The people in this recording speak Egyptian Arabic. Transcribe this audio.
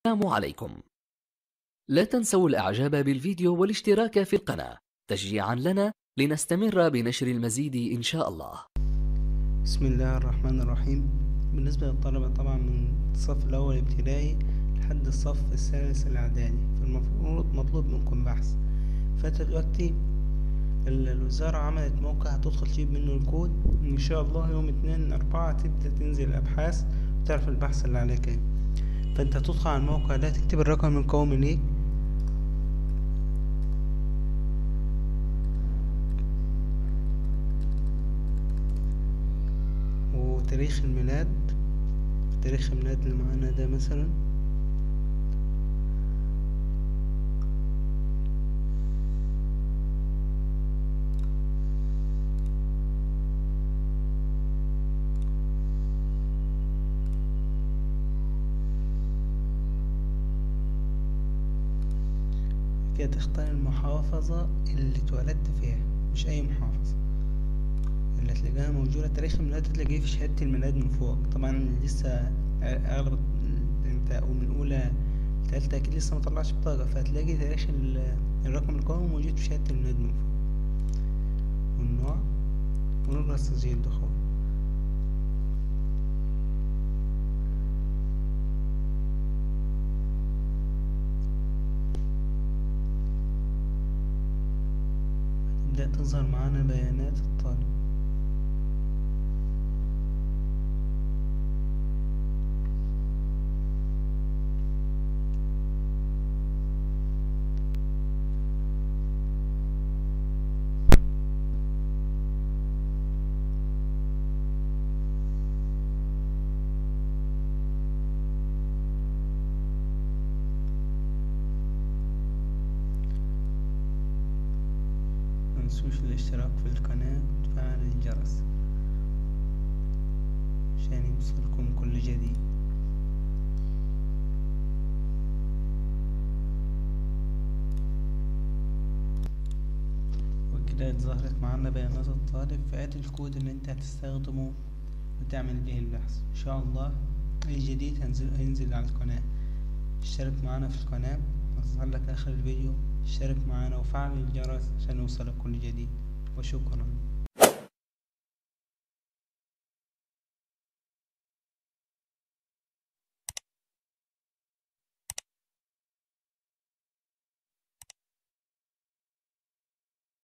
السلام عليكم لا تنسوا الإعجاب بالفيديو والاشتراك في القناة تشجيعا لنا لنستمر بنشر المزيد إن شاء الله بسم الله الرحمن الرحيم بالنسبة للطلبة طبعا من الصف الأول ابتدائي لحد الصف الثالث الإعدادي فالمفروض مطلوب منكم بحث فانت دلوقتي ال- الوزارة عملت موقع هتدخل تجيب منه الكود إن شاء الله يوم اتنين أربعة تبدأ تنزل الأبحاث وتعرف البحث اللي عليك ايه فانت هتدخل على الموقع ده تكتب الرقم القومي ليك وتاريخ الميلاد تاريخ الميلاد اللي معانا ده مثلا كده تختار المحافظة اللي اتولدت فيها مش أي محافظة اللي هتلاقيها موجودة تاريخ الميلاد هتلاقيه في شهادة الميلاد من فوق طبعا لسه أغلب انت من أولى تالتة أكيد لسه مطلعش بطاقة فهتلاقي تاريخ ال- الرقم القومي موجود في شهادة الميلاد من فوق والنوع ونجرس تسجيل الدخول تبدأ تظهر معانا بيانات الطالب متنسوش الاشتراك في القناة وتفعل الجرس عشان يوصلكم كل جديد وكده ظهرت معانا بيانات الطالب فادي الكود اللي انت هتستخدمه وتعمل به البحث ان شاء الله الجديد هنزل هينزل على القناة اشترك معانا في القناة هظهر لك اخر الفيديو اشترك معانا وفعل الجرس عشان يوصلك كل جديد وشكرا